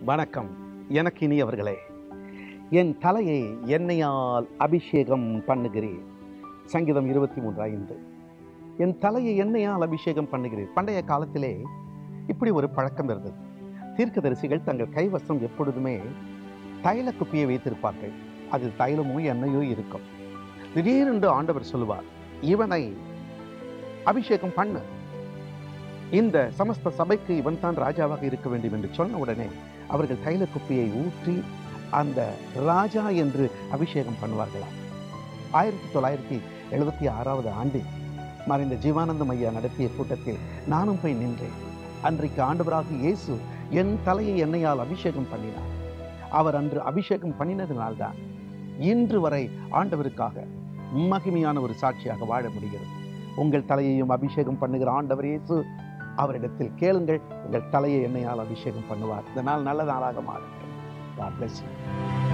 வணக்கம் எனக்கு இனியவர்களே என் தலையை எண்ணெயால் அபிஷேகம் பண்ணுகிறேன் சங்கீதம் இருபத்தி மூன்று ஐந்து என் தலையை எண்ணெயால் அபிஷேகம் பண்ணுகிறேன் பண்டைய காலத்திலே இப்படி ஒரு பழக்கம் இருந்தது தீர்க்கதரிசிகள் தங்கள் கைவசம் எப்பொழுதுமே தைல குப்பியை வைத்திருப்பார்கள் அதில் தைலமோ எண்ணெயோ இருக்கும் திடீரென்று ஆண்டவர் சொல்லுவார் இவனை அபிஷேகம் பண்ணு இந்த சமஸ்த சபைக்கு இவன் தான் ராஜாவாக இருக்க வேண்டும் என்று சொன்ன உடனே அவர்கள் தைல குப்பியை ஊற்றி அந்த ராஜா என்று அபிஷேகம் பண்ணுவார்களாம் ஆயிரத்தி தொள்ளாயிரத்தி எழுபத்தி ஆறாவது ஆண்டில் மறைந்த ஜீவானந்தம் ஐயா நடத்திய கூட்டத்தில் நானும் போய் நின்றேன் அன்றைக்கு ஆண்டவராக இயேசு என் தலையை எண்ணெயால் அபிஷேகம் பண்ணினார் அவர் அன்று அபிஷேகம் பண்ணினதினால்தான் இன்று வரை ஆண்டவருக்காக மகிமையான ஒரு சாட்சியாக வாழ முடிகிறது உங்கள் தலையையும் அபிஷேகம் பண்ணுகிற ஆண்டவர் இயேசு அவரிடத்தில் கேளுங்கள் உங்கள் தலையை எண்ணெயால் அபிஷேகம் பண்ணுவார் இந்த நாள் நல்ல நாளாக மாறட்டும் God bless you.